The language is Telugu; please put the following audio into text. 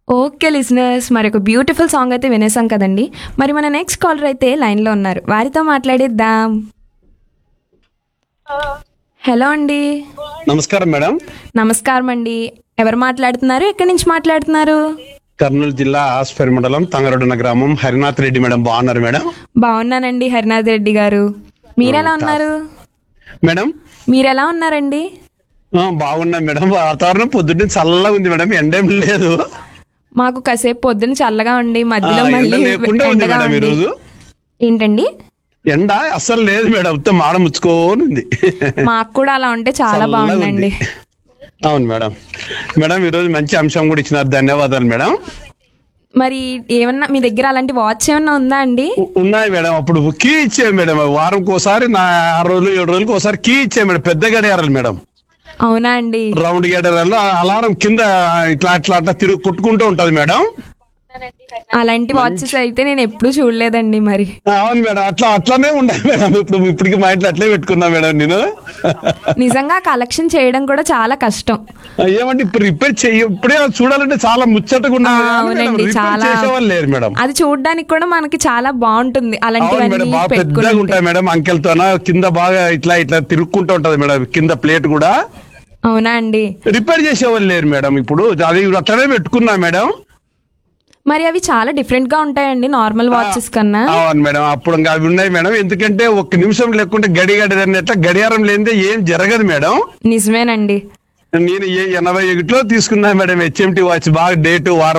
ఓకే లిసినర్స్ మరి ఒక బ్యూటిఫుల్ సాంగ్ అయితే వినేసాం కదండి మరి మన నెక్స్ట్ కాలర్ అయితే లైన్లో ఉన్నారు వారితో మాట్లాడేద్దాం హలో అండి నమస్కారం మేడం నమస్కారం అండి ఎవరు మాట్లాడుతున్నారు ఎక్కడి నుంచి మాట్లాడుతున్నారు కర్నూలు జిల్లా ఆస్పరి మండలం తంగరొడన గ్రామం హరినాథ్ రెడ్డి మేడం బాగున్నారు మేడం బాగున్నానండి హరినాథ్ రెడ్డి గారు మీరెలా ఉన్నారు మేడం మీరెలా ఉన్నారండి ఆ, బాగున్నాం మేడం వాతావరణం పొద్దున్నే చల్లగా ఉంది మేడం ఎండేం లేదు మాకు కాసేపు పొద్దున చల్లగా ఉండి ఆ, మధ్యలో ఎండ మళ్ళీ లేకుండా ఉంది ఎండగా మేడం ఉంది. ఈరోజు ఏంటండి ఎండ అస్సలు లేదు మేడం ఉత్త మాడ ముచ్చుకోని ఉంది మాకు కూడా అలా ఉంటే చాలా చల్లగా బాగుందండి ఉంది. అవును మేడం మేడం ఈరోజు మంచి అంశం కూడా ఇచ్చినారు ధన్యవాదాలు మేడం మరి ఏమన్నా మీ దగ్గర అలాంటి వాచ్ ఏమన్నా ఉందా అండి ఉ- ఉన్నాయి మేడం అప్పుడు కీ ఇచ్చాము మేడం వారంకి ఒకసారి నా ఆరు రోజులు ఏడు రోజులకి ఒకసారి కీ ఇచ్చాము మేడం పెద్ద గడియారాలు మేడం అవునా అండి రౌండ్ గడియారాలు అలారం కింద ఇట్లా అట్లా అట్లా తిరుగు కొట్టుకుంటూ ఉంటది మేడం అలాంటి వాచెస్ అయితే నేను ఎప్పుడూ చూడలేదండి మరి అవును మేడం అట్లా అట్లానే ఉండాలి మేడం ఇప్పుడు ఇప్పటికి మా ఇంట్లో అట్లే పెట్టుకున్నా మేడం నేను నిజంగా కలెక్షన్ చేయడం కూడా చాలా కష్టం ఏమంటే ఇప్పుడు రిపేర్ చెయ్యి ఇప్పుడే చూడాలంటే చాలా ముచ్చటగా ఆ, ఉన్నది కానీ మేడం, అవునండి రిపేర్ చాలా చేసేవాళ్ళు లేరు మేడం అది చూడడానికి కూడా మనకి చాలా బాగుంటుంది అవును మేడం అలాంటివన్నీ బాగా పెద్దగా పెట్టుకుని ఉంటాయి మేడం అంకెలతోన కింద బాగా ఇట్లా ఇట్లా తిరుక్కుంటూ ఉంటది మేడం కింద ప్లేట్ కూడా అవునా అండి రిపేర్ చేసేవాళ్ళు లేరు మేడం ఇప్పుడు అది అట్లనే పెట్టుకున్నా మేడం మరి అవి చాలా డిఫరెంట్ గా ఉంటాయండి నార్మల్ వాచెస్ కన్నా అవును మేడం అప్పుడు ఇంకా అవి ఉన్నాయి మేడం ఎందుకంటే ఒక్క నిమిషం లేకుంటే గడి గడి ఎట్లా గడియారం లేనిదే ఏం జరగదు మేడం నిజమేనండి నేను ఏ ఎనభై ఒకటిలో తీసుకున్నా మేడం హెచ్ఎంటి వాచ్ బాగా డేట్ వారం